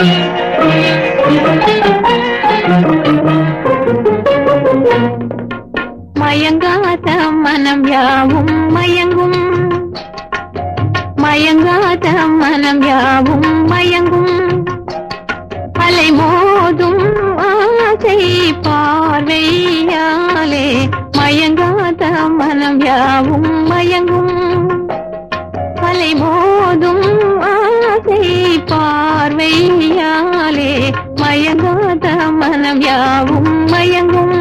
மயங்காத மனம் யாவும் மயங்கும் மயங்காத மனம் யாவும் மயங்கும் அலை மோதும் ஆசை பார்வையாலே மயங்காத மனம் யாவும் மயங்கும் அலை மோதும் ஆசை பார்வையாலே மயங்காத மனம் யாவும் மயங்கும்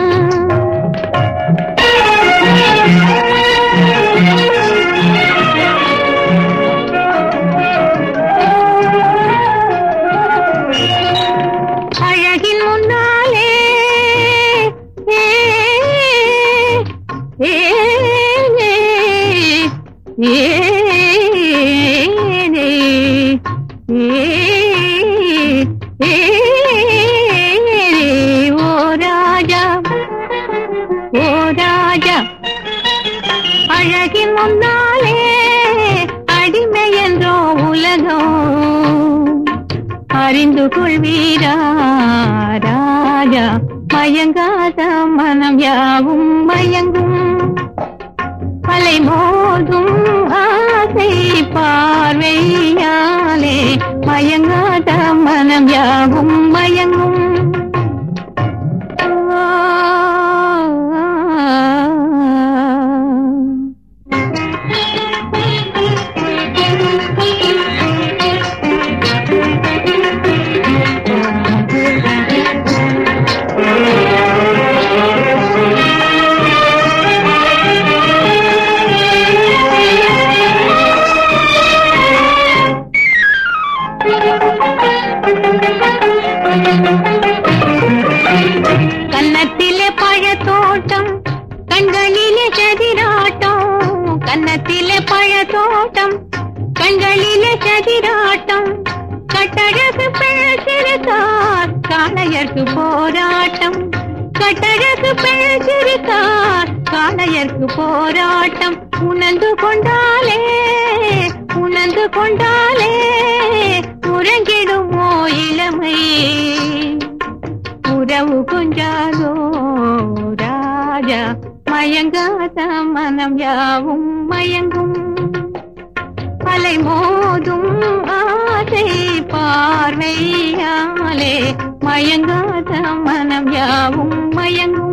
அழகின் முன்னாலே ஏ, ஏ, ஏ, ஏ, ஏ, ஏ, ஓ ராஜா ஓ ராஜா அழகின் முன்னாலே அடிமை என்றோ உலகம் அறிந்து கொள்வீரா ராஜா மயங்காத மனம் யாவும் மயங்கும் அலை மோதும் ஆசை பார்வையாலே மயங்காத மனம் யாவும் மயங்கும் கன்னத்திலே பழத்தோட்டம் கண்களிலே சதிராட்டம் கன்னத்திலே பழத்தோட்டம் கண்களிலே சதிராட்டம் கட்டழகு பிழச்சிருக்கார் காளையர்க்கு போராட்டம் கட்டழகு பிழச்சிருக்கார் காளையர்க்கு போராட்டம் உணர்ந்து கொண்டாலே உணர்ந்து கொண்டாலே உறங்கிடுமோ இளமை உறவு கொஞ்சாதோ ராஜா மயங்காத மனம் யாவும் மயங்கும் அலை மோதும் ஆசை பார்வையாலே மயங்காத மனம் யாவும் மயங்கும்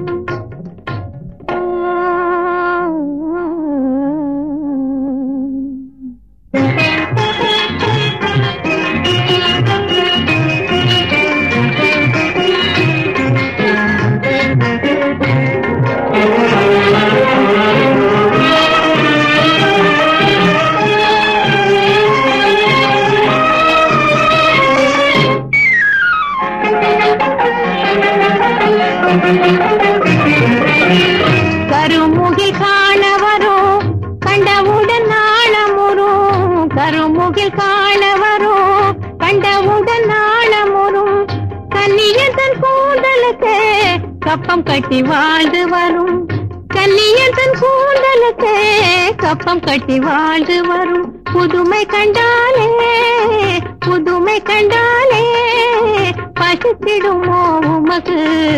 கருமுகில் காண வரும் கண்டவுடன் நாணமுறும் கருமுகில் காண வரும் கண்டவுடன் நாணமுறும் கன்னியத்தன் கூந்தலுக்கு கப்பம் கட்டி வாழ்ந்து வரும் கன்னியத்தன் கூந்தலுக்கு கப்பம் கட்டி வாழ்ந்து வரும் புதுமை கண்டாலே புதுமை கண்டாலே பசித்திடுமோ உமக்கு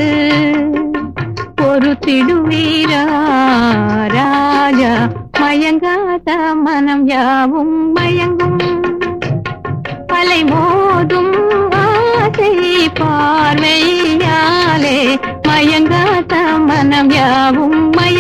பொறுத்திடுவீரா ராஜா மயங்காத மனம் யாவும் மயங்கும் அலை மோதும் ஆசை பார்வையாலே மயங்காத மனம் யாவும் மயங்கும்